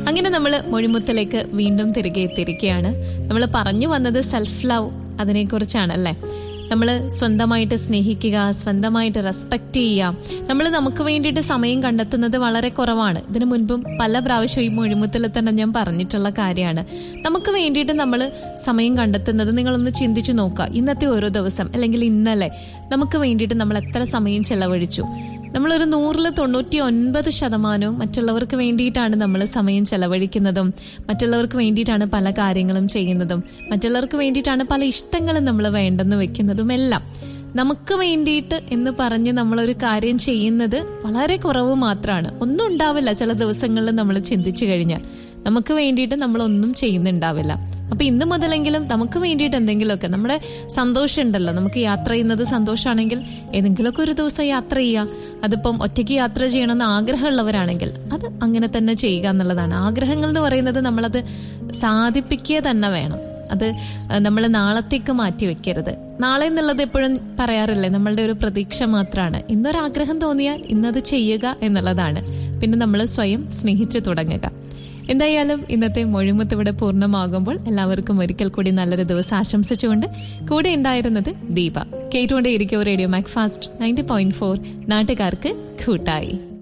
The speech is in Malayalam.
അങ്ങനെ നമ്മൾ മൊഴിമുത്തിലേക്ക് വീണ്ടും തിരികെ എത്തിയിരിക്കുകയാണ് നമ്മൾ പറഞ്ഞു വന്നത് സെൽഫ് ലവ് അതിനെക്കുറിച്ചാണല്ലേ നമ്മൾ സ്വന്തമായിട്ട് സ്നേഹിക്കുക സ്വന്തമായിട്ട് റെസ്പെക്ട് ചെയ്യുക നമ്മൾ നമുക്ക് വേണ്ടിയിട്ട് സമയം കണ്ടെത്തുന്നത് വളരെ കുറവാണ് ഇതിനു മുൻപും പല പ്രാവശ്യം ഈ മൊഴിമുത്തിൽ തന്നെ ഞാൻ പറഞ്ഞിട്ടുള്ള കാര്യമാണ് നമുക്ക് വേണ്ടിയിട്ട് നമ്മൾ സമയം കണ്ടെത്തുന്നത് നിങ്ങളൊന്ന് ചിന്തിച്ചു നോക്കുക ഇന്നത്തെ ഓരോ ദിവസം അല്ലെങ്കിൽ ഇന്നലെ നമുക്ക് വേണ്ടിയിട്ട് നമ്മൾ എത്ര സമയം ചെലവഴിച്ചു നമ്മളൊരു നൂറിൽ തൊണ്ണൂറ്റി ഒൻപത് ശതമാനവും മറ്റുള്ളവർക്ക് വേണ്ടിയിട്ടാണ് നമ്മൾ സമയം ചെലവഴിക്കുന്നതും മറ്റുള്ളവർക്ക് വേണ്ടിയിട്ടാണ് പല കാര്യങ്ങളും ചെയ്യുന്നതും മറ്റുള്ളവർക്ക് വേണ്ടിയിട്ടാണ് പല ഇഷ്ടങ്ങളും നമ്മൾ വേണ്ടെന്ന് വെക്കുന്നതും എല്ലാം നമുക്ക് വേണ്ടിയിട്ട് എന്ന് പറഞ്ഞ് നമ്മളൊരു കാര്യം ചെയ്യുന്നത് വളരെ കുറവ് മാത്രമാണ് ഒന്നും ഉണ്ടാവില്ല ചില ദിവസങ്ങളിൽ നമ്മൾ ചിന്തിച്ചു കഴിഞ്ഞാൽ നമുക്ക് വേണ്ടിയിട്ട് നമ്മളൊന്നും ചെയ്യുന്നുണ്ടാവില്ല അപ്പൊ ഇന്ന് മുതലെങ്കിലും നമുക്ക് വേണ്ടിയിട്ട് എന്തെങ്കിലുമൊക്കെ നമ്മുടെ സന്തോഷം ഉണ്ടല്ലോ നമുക്ക് യാത്ര ചെയ്യുന്നത് സന്തോഷമാണെങ്കിൽ ഏതെങ്കിലുമൊക്കെ ഒരു ദിവസം യാത്ര ചെയ്യുക അതിപ്പം ഒറ്റയ്ക്ക് യാത്ര ചെയ്യണമെന്ന് ആഗ്രഹമുള്ളവരാണെങ്കിൽ അത് അങ്ങനെ തന്നെ ചെയ്യുക എന്നുള്ളതാണ് ആഗ്രഹങ്ങൾ എന്ന് പറയുന്നത് നമ്മളത് സാധിപ്പിക്കുക തന്നെ വേണം അത് നമ്മൾ നാളത്തേക്ക് മാറ്റി വെക്കരുത് നാളെ എന്നുള്ളത് എപ്പോഴും പറയാറില്ലേ നമ്മളുടെ ഒരു പ്രതീക്ഷ മാത്രമാണ് ഇന്നൊരാഗ്രഹം തോന്നിയാൽ ഇന്നത് ചെയ്യുക എന്നുള്ളതാണ് പിന്നെ നമ്മൾ സ്വയം സ്നേഹിച്ചു തുടങ്ങുക എന്തായാലും ഇന്നത്തെ മൊഴിമുത്ത് ഇവിടെ പൂർണ്ണമാകുമ്പോൾ എല്ലാവർക്കും ഒരിക്കൽ കൂടി നല്ലൊരു ദിവസം ആശംസിച്ചുകൊണ്ട് കൂടെ ഉണ്ടായിരുന്നത് ദീപ കേട്ടുകൊണ്ടേയിരിക്കും radio Mac fast ninety point four നാട്ടുകാർക്ക് കൂട്ടായി